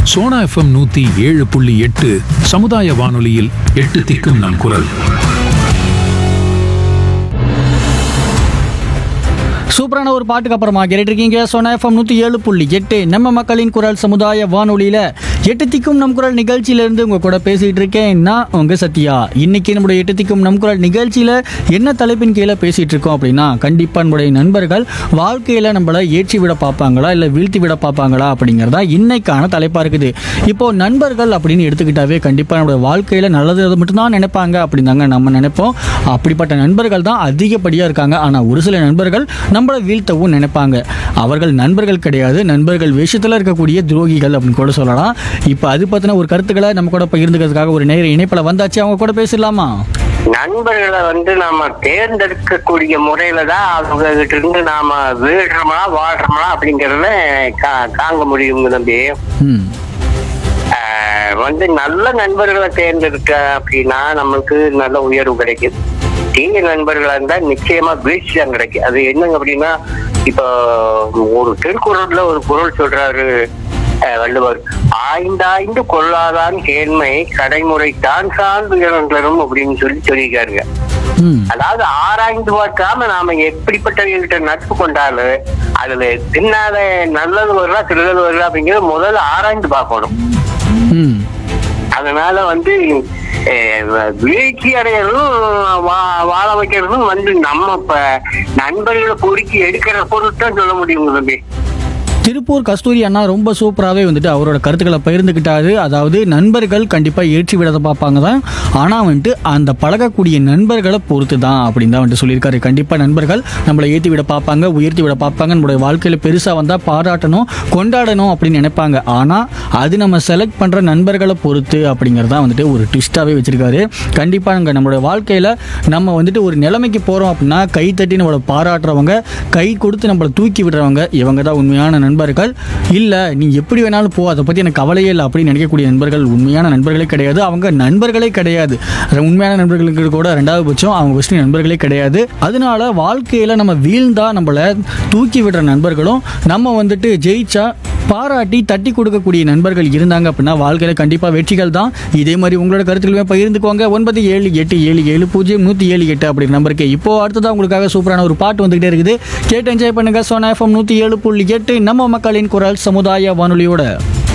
Sona FM நூத்தி ஏழு புள்ளி எட்டு சமுதாய வானொலியில் எட்டு திக்கும் நம் குரல் சூப்பரான ஒரு பாட்டுக்கு அப்புறமா கேட்டுருக்கீங்க சோனா எஃப்எம் நூற்றி ஏழு புள்ளி எட்டு நம்ம மக்களின் குரல் சமுதாய வானொலியில் எட்டு திக்கும் நம் குரல் நிகழ்ச்சியிலேருந்து உங்கள் கூட பேசிகிட்டு இருக்கேன் நான் உங்கள் சத்யா இன்னைக்கு நம்முடைய எட்டு திக்கும் நம் குரல் நிகழ்ச்சியில் என்ன தலைப்பின் கீழே பேசிகிட்டு இருக்கோம் அப்படின்னா கண்டிப்பாக நம்முடைய நண்பர்கள் வாழ்க்கையில் நம்மளை ஏற்றி விட பார்ப்பாங்களா இல்லை வீழ்த்தி விட பார்ப்பாங்களா அப்படிங்கிறதா இன்னைக்கான தலைப்பாக இருக்குது இப்போது நண்பர்கள் அப்படின்னு எடுத்துக்கிட்டாவே கண்டிப்பாக நம்மளுடைய வாழ்க்கையில் நல்லது மட்டும்தான் நினைப்பாங்க அப்படிந்தாங்க நம்ம நினைப்போம் அப்படிப்பட்ட நண்பர்கள் தான் அதிகப்படியாக இருக்காங்க ஆனால் ஒரு சில நண்பர்கள் நம்மளை வீழ்த்தவும் நினைப்பாங்க அவர்கள் நண்பர்கள் கிடையாது நண்பர்கள் வேஷத்தில் இருக்கக்கூடிய துரோகிகள் அப்படின்னு கூட சொல்லலாம் இப்போ அது பற்றின ஒரு கருத்துக்களை நம்ம கூட பகிர்ந்துக்கிறதுக்காக ஒரு நேர இணைப்பில் வந்தாச்சு அவங்க கூட பேசலாமா நண்பர்களை வந்து நாம தேர்ந்தெடுக்கக்கூடிய முறையில தான் அவங்க கிட்ட இருந்து நாம வீழ்றோமா வாழ்றோமா அப்படிங்கறத கா- காங்க முடியுங்க தம்பி ம் ஆஹ் வந்து நல்ல நண்பர்களை தேர்ந்தெடுக்க அப்படின்னா நம்மளுக்கு நல்ல உயர்வு கிடைக்கும் தீய நண்பர்களா இருந்தா நிச்சயமா வீழ்ச்சி தான் கிடைக்கும் அது என்னங்க அப்படின்னா இப்போ ஒரு திருக்குறள்ல ஒரு குறள் சொல்றாரு ஆஹ் வள்ளுவர் ஆய்ந்தாய்ந்து கொள்ளாதான் கேண்மை கடைமுறை தான் சார்ந்து இறந்தரும் அப்படின்னு சொல்லி சொல்லியிருக்காருங்க ம் அதாவது ஆராய்ந்து பார்க்காம நாம எப்படிப்பட்டவர்கிட்ட நட்பு கொண்டாலும் அதுல தின்னாத நல்லது வருதா திருடது வருதா அப்படிங்கறத முதல்ல ஆராய்ந்து பார்க்கணும் ம் அதனால வந்து அஹ், வீழ்ச்சி அடையறதும் வா- வாழ வைக்கிறதும் வந்து நம்ம இப்ப நண்பர்களை பொறுக்கி எடுக்கிற பொருட்தான் சொல்ல முடியுங்க தம்பி திருப்பூர் கஸ்தூரி அண்ணா ரொம்ப சூப்பராகவே வந்துட்டு அவரோட கருத்துக்களை பகிர்ந்துக்கிட்டாரு அதாவது நண்பர்கள் கண்டிப்பாக ஏற்றி விடத பார்ப்பாங்க தான் ஆனால் வந்துட்டு அந்த பழகக்கூடிய நண்பர்களை பொறுத்து தான் அப்படின்னு தான் வந்துட்டு சொல்லியிருக்காரு கண்டிப்பாக நண்பர்கள் நம்மளை ஏற்றி விட பார்ப்பாங்க உயர்த்தி விட பார்ப்பாங்க நம்மளுடைய வாழ்க்கையில் பெருசாக வந்தால் பாராட்டணும் கொண்டாடணும் அப்படின்னு நினைப்பாங்க ஆனால் அது நம்ம செலக்ட் பண்ணுற நண்பர்களை பொறுத்து அப்படிங்கிறது தான் வந்துட்டு ஒரு ட்விஸ்ட்டாகவே வச்சிருக்காரு கண்டிப்பாக நாங்கள் நம்மளுடைய வாழ்க்கையில் நம்ம வந்துட்டு ஒரு நிலைமைக்கு போகிறோம் அப்படின்னா கை தட்டி நம்மளை பாராட்டுறவங்க கை கொடுத்து நம்மளை தூக்கி விடுறவங்க இவங்க தான் உண்மையான நண்பர்கள் இல்லை நீ எப்படி வேணாலும் போ அதை பற்றி எனக்கு கவலையே இல்லை அப்படின்னு நினைக்கக்கூடிய நண்பர்கள் உண்மையான நண்பர்களே கிடையாது அவங்க நண்பர்களே கிடையாது உண்மையான நண்பர்களுக்கு கூட ரெண்டாவது பட்சம் அவங்க ஃபஸ்ட்டு நண்பர்களே கிடையாது அதனால வாழ்க்கையில் நம்ம வீழ்ந்தா நம்மளை தூக்கி விடுற நண்பர்களும் நம்ம வந்துட்டு ஜெயிச்சா பாராட்டி தட்டி கொடுக்கக்கூடிய நண்பர்கள் இருந்தாங்க அப்படின்னா வாழ்க்கையில் கண்டிப்பாக வெற்றிகள் தான் இதே மாதிரி உங்களோட கருத்துக்களுமே பகிர்ந்துக்கோங்க ஒன்பது ஏழு எட்டு ஏழு ஏழு பூஜ்ஜியம் நூற்றி ஏழு எட்டு அப்படிங்கிற நம்பருக்கு இப்போ அடுத்ததான் உங்களுக்காக சூப்பரான ஒரு பாட்டு வந்துகிட்டே இருக்குது கேட்டு என்ஜாய் பண்ணுங்க சோனா எஃப்எம் நூற்றி ஏழு புள்ளி எட்டு நம்ம மக்களின் குரல் சமுதாய வானொலியோட